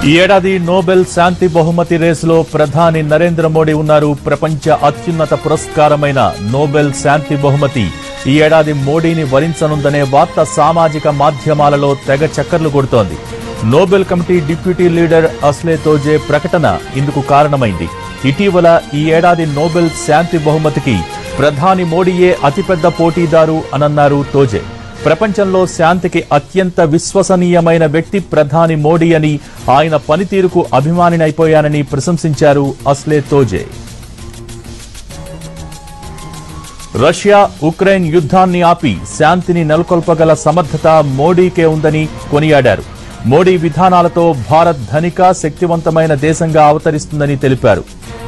ఈ ఏడాది నోబెల్ శాంతి బహుమతి రేసులో ప్రధాని నరేంద్ర మోడీ ఉన్నారు ప్రపంచ అత్యున్నత పురస్కారమైన నోబెల్ శాంతి బహుమతి ఈ ఏడాది మోడీని వరించనుందనే వార్త సామాజిక మాధ్యమాలలో తెగ చక్కర్లు కొడుతోంది Nobel committee deputy leader Asle Toje ప్రకటన ఇందుకు కారణమైంది ఇటీవల ఈ ఏడాది నోబెల్ శాంతి బహుమతికి ప్రధాని మోడీయే అతిపెద్ద పోటీదారు అనన్నారు తోజే ప్రపంచంలో శాంతికి అత్యంత విశ్వసనీయమైన వ్యక్తి ప్రధాని మోడీ అని ఆయన పనితీరుకు అభిమానినైపోయానని ప్రశంసించారు అస్లే తోజే రష్యా ఉక్రెయిన్ యుద్ధాన్ని ఆపి శాంతిని నెలకొల్పగల సమర్థత మోడీకే ఉందని కొనియాడారు మోడీ విధానాలతో భారత్ ధనిక శక్తివంతమైన దేశంగా అవతరిస్తుందని తెలిపారు